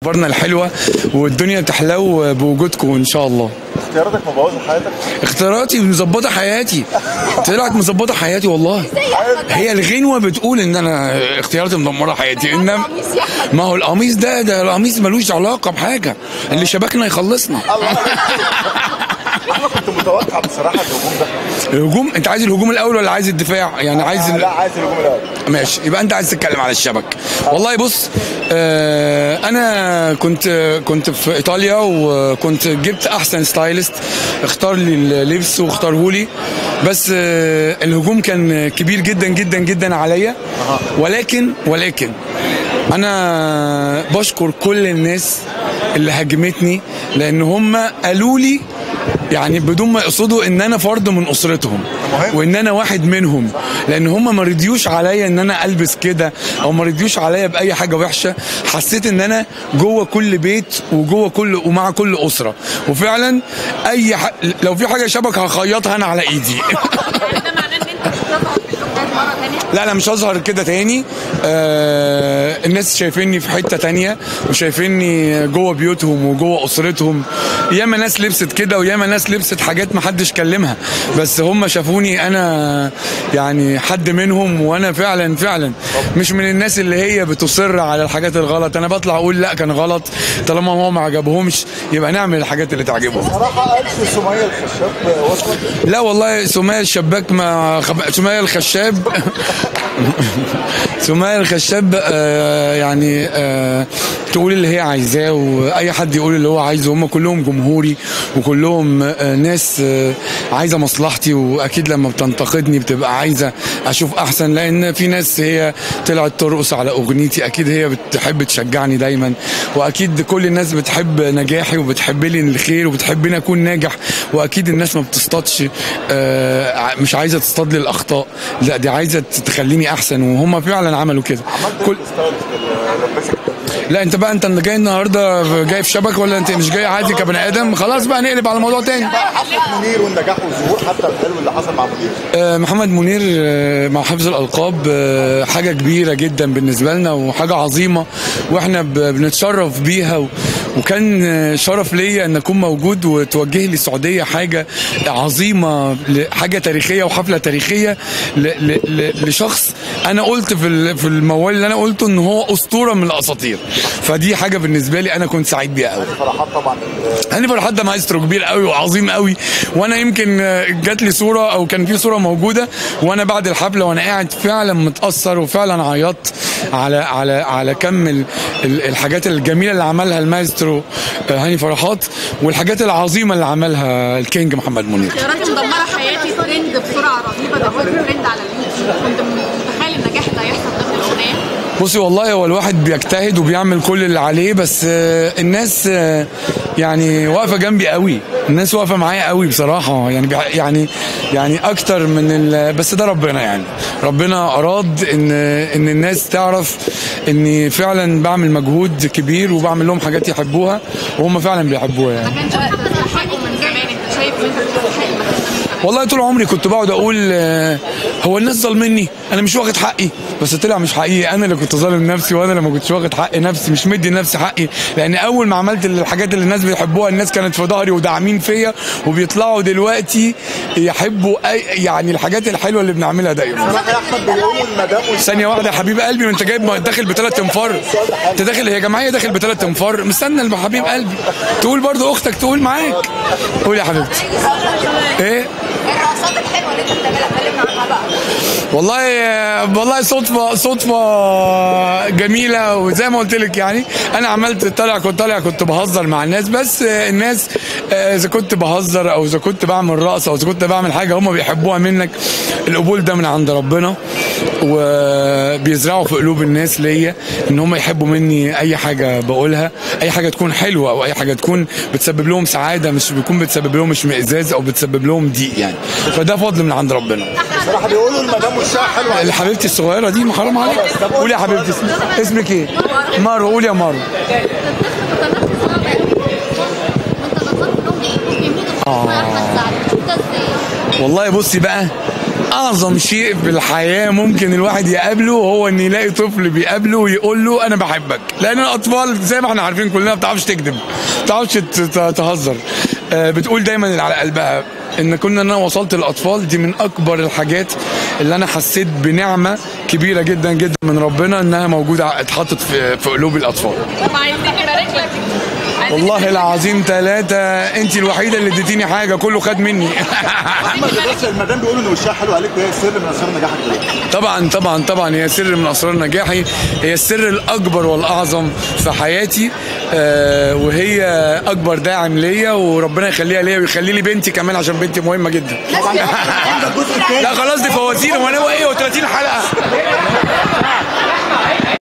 اخبارنا الحلوه والدنيا تحلو بوجودكم ان شاء الله اختياراتك مبوظه حياتك اختياراتي مظبطه حياتي طلعت مظبطه حياتي والله هي الغنوه بتقول ان انا اختياراتي مدمره حياتي انما ما هو القميص ده ده القميص ملوش علاقه بحاجه اللي شبكنا يخلصنا انا كنت متوقع بصراحه الهجوم ده الهجوم انت عايز الهجوم الاول ولا عايز الدفاع يعني عايز آه، ال... لا عايز الهجوم الاول ماشي يبقى انت عايز تتكلم على الشبك والله بص آه انا كنت كنت في ايطاليا وكنت جبت احسن ستايلست اختار لي اللبس واختاره لي بس آه الهجوم كان كبير جدا جدا جدا عليا ولكن ولكن انا بشكر كل الناس اللي هاجمتني لان هم قالوا لي يعني بدون ما يقصدوا ان انا فرد من اسرتهم مهم. وان انا واحد منهم لان هم ما رضيوش عليا ان انا البس كده او ما رضيوش عليا باي حاجه وحشه حسيت ان انا جوه كل بيت وجوه كل ومع كل اسره وفعلا اي ح... لو في حاجه شبك هخيطها انا على ايدي يعني ده معناه ان انت مش هتظهر في الحجاج مره ثانيه لا لا مش هظهر كده تاني آه الناس شايفيني في حته تانية وشايفيني جوه بيوتهم وجوه اسرتهم ياما ناس لبست كده وياما ناس لبست حاجات ما حدش كلمها بس هم شافوني انا يعني حد منهم وانا فعلا فعلا مش من الناس اللي هي بتصر على الحاجات الغلط انا بطلع اقول لا كان غلط طالما هو ما عجبهمش يبقى نعمل الحاجات اللي تعجبهم صراحه قالش سميه الخشاب وصلت لا والله سمية الشباك ما خب... سمية الخشاب سمية الخشاب آه يعني آه تقول اللي هي عايزاه واي حد يقول اللي هو عايزه هم كلهم جمهوري وكلهم آه ناس آه عايزه مصلحتي واكيد لما بتنتقدني بتبقى عايزه اشوف احسن لان في ناس هي طلعت ترقص على اغنيتي اكيد هي بتحب تشجعني دايما واكيد كل الناس بتحب نجاحي وبتحب لي الخير وبتحبني اكون ناجح واكيد الناس ما بتصطادش آه، مش عايزه تصطاد لي الاخطاء لا دي عايزه تخليني احسن وهم فعلا عملوا كده كل ستايلست اللي لبسك لا انت بقى انت اللي جاي النهارده جاي في شبك ولا انت مش جاي عادي كبني ادم خلاص بقى نقلب على موضوع تاني حفله منير والنجاح والظهور حتى الحلو اللي حصل مع منير آه، محمد منير آه، مع حفظ الالقاب آه، حاجه كبيره جدا بالنسبه لنا وحاجه عظيمه واحنا ب- بنتشرف بيها و- وكان آه، شرف ليا ان اكون موجود وتوجه لي السعوديه حاجه عظيمه ل- حاجه تاريخيه وحفله تاريخيه ل- ل- ل- لشخص انا قلت في ال- في الموال اللي انا قلته ان هو اسطوره من الاساطير فدي حاجه بالنسبه لي انا كنت سعيد بيها قوي فرحات طبعا هاني فرحات ده مايسترو كبير قوي وعظيم قوي وانا يمكن آه، جات لي صوره او كان في صوره موجوده وانا بعد الحفله وانا قاعد فعلا متاثر وفعلا عيطت على على على كم ال- ال- الحاجات الجميله اللي عملها المايسترو آه، هاني فرحات والحاجات العظيمه اللي عملها الكينج محمد منير اختياراتي مدمره حياتي ترند بسرعه رهيبه دلوقتي ترند على اليوتيوب كنت متخيل النجاح ده يحصل ضمن الاغنيه بصي والله هو الواحد بيجتهد وبيعمل كل اللي عليه بس آه، الناس آه، يعني واقفه جنبي قوي الناس واقفه معايا قوي بصراحه يعني بيع- يعني يعني اكتر من ال- بس ده ربنا يعني ربنا اراد ان ان الناس تعرف اني فعلا بعمل مجهود كبير وبعمل لهم حاجات يحبوها وهم فعلا بيحبوها يعني ما كانش انت تستحقه من زمان انت شايف ان انت تستحق المكان ده من زمان والله طول عمري كنت بقعد اقول آه، هو الناس ظالمني انا مش واخد حقي بس طلع مش حقيقي انا اللي كنت ظالم نفسي وانا اللي ما كنتش واخد حق نفسي مش مدي لنفسي حقي لان اول ما عملت الحاجات اللي الناس بيحبوها الناس كانت في ظهري وداعمين فيا وبيطلعوا دلوقتي يحبوا أي يعني الحاجات الحلوه اللي بنعملها دايما صراحه يا احمد بيقولوا المدام ثانية واحدة يا حبيب قلبي وانت جايب داخل بثلاث انفار انت داخل هي جمعية داخل بثلاث انفار مستنى يا حبيب قلبي تقول برضو اختك تقول معاك قول يا حبيبتي ايه الرقصات الحلوه اللي انت بتعملها اتكلمنا عنها بقى والله والله صدفة صدفة جميلة وزي ما قلت لك يعني أنا عملت طالع كنت طالع كنت بهزر مع الناس بس الناس إذا كنت بهزر أو إذا كنت بعمل رقص أو إذا كنت بعمل حاجة هم بيحبوها منك القبول ده من عند ربنا وبيزرعوا في قلوب الناس ليا ان هم يحبوا مني اي حاجه بقولها اي حاجه تكون حلوه او اي حاجه تكون بتسبب لهم سعاده مش بيكون بتسبب لهم اشمئزاز او بتسبب لهم ضيق يعني فده فضل من عند ربنا صراحه بيقولوا المدام وشها حلو عليك. حبيبتي الصغيره دي ما حرام عليك قولي يا حبيبتي اسمك, اسمك ايه مارو قولي يا مارو والله بصي بقى اعظم شيء في الحياه ممكن الواحد يقابله هو ان يلاقي طفل بيقابله ويقول له انا بحبك لان الاطفال زي ما احنا عارفين كلنا ما بتعرفش تكذب ما بتعرفش ت- ت- تهزر آه، بتقول دايما اللي على قلبها ان كنا انا وصلت للاطفال دي من اكبر الحاجات اللي انا حسيت بنعمه كبيره جدا جدا من ربنا انها موجوده اتحطت في في قلوب الاطفال طب عايزين نبارك لك عايزين والله نبارك لك. العظيم ثلاثة انت الوحيدة اللي اديتيني حاجة كله خد مني احمد بس المدام بيقولوا ان وشها حلو عليك وهي السر من اسرار نجاحك دلوقتي طبعا طبعا طبعا هي سر من اسرار نجاحي هي السر الاكبر والاعظم في حياتي آه وهي اكبر داعم ليا وربنا يخليها ليا ويخلي لي بنتي كمان عشان بنتي مهمه جدا عندك جزء تاني لا خلاص دي فوازير وانا هو ايه و30 حلقه